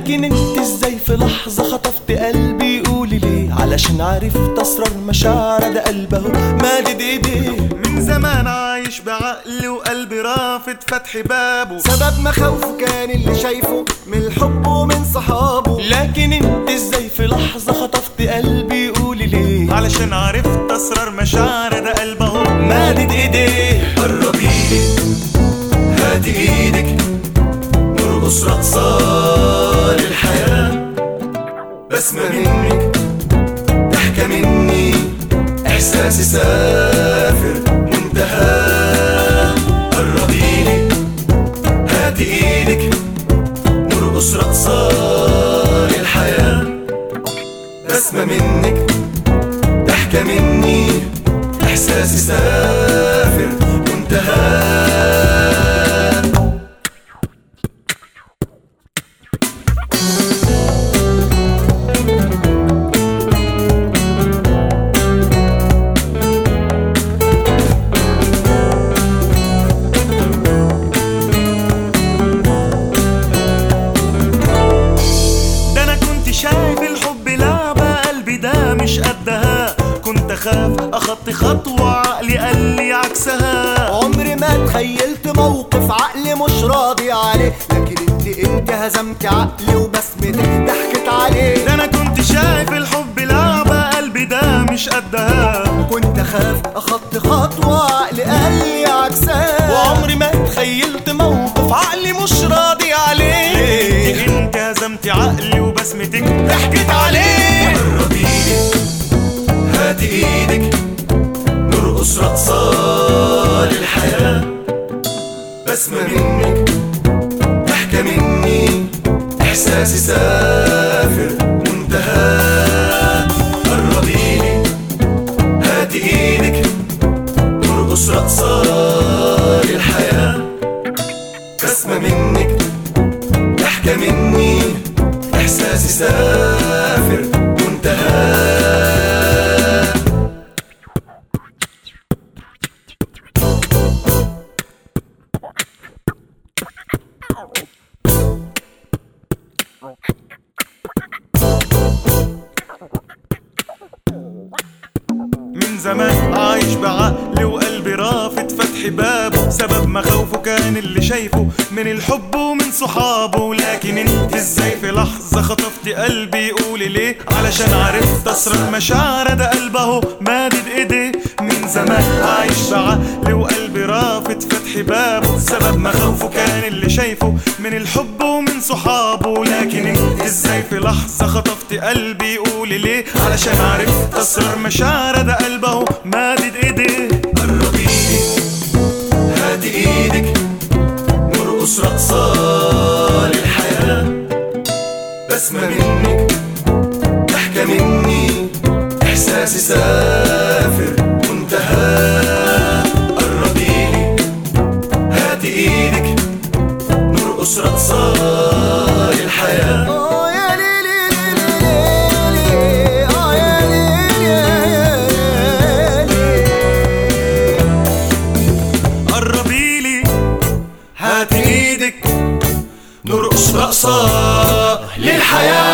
لكن انت ازاي في لحظة خطفت قلبي قولي ليه علشان عرفت اسرار مشاعر ده قلبه مادد ايديه من زمان عايش بعقلي وقلبي رافض فتح بابه سبب مخاوفه كان اللي شايفه من الحب ومن صحابه لكن انت ازاي في لحظة خطفت قلبي قولي ليه علشان عرفت اسرار مشاعر ده قلبه مادد ايديه قربيلي هاتي ايدك نرقص رقصة للحياة بسمة منك ضحكة مني احساسي سافر منتهى قربيلي هاتي ايدك نرقص رقصة للحياة بسمة منك ضحكة مني احساسي سافر منتهى ده انا كنت شايف الحب لعبة قلبي ده مش قدها كنت اخاف اخطي خطوة عقلي قال لي عكسها عمري ما تخيلت موقف عقلي مش راضي عليه لكن انت انت هزمت عقلي وبسمتك ضحكت عليه ده انا كنت شايف الحب لعبة قلبي ده مش قدها كنت اخاف اخطي خطوة عقلي قال لي عكسها وعمري ما تخيلت موقف عقلي مش راضي عليه انت هزمت عقلي وبسمتك ضحكت عليه قربيلي هاتي ايدك نرقص رقصة للحياة بسمة منك ضحكة مني احساسي سافر منتهى قربيلي هاتي ايدك نرقص رقصة للحياة بسمة منك ضحكة مني احساسي سافر منتهى من زمان عايش بعقلي وقلبي رافض فتح بابه سبب مخاوفه كان اللي شايفه من الحب ومن صحابه لكن انت ازاي في لحظة خطفت قلبي قولي ليه علشان عرفت اسرار مشاعر ده قلبه مادد ايديه من زمان عايش بعقلي وقلبي رافض فتح بابه سبب مخاوفه كان اللي شايفه من الحب ومن صحابه لكن انت ازاي في لحظة خطفت قلبي قولي ليه علشان عرفت اسرار مشاعر ده قلبه مادد ايديه قربيلي هاتي ايدك نرقص رقصة للحياة بسمة منك ضحكة مني احساسي سافر منتهى قربيلي هاتي ايدك نرقص رقصة للحياة آه يا ليلي ليلي ليلي آه يا ليلي يا ليلي قربيلي هاتي ايدك نرقص رقصة للحياة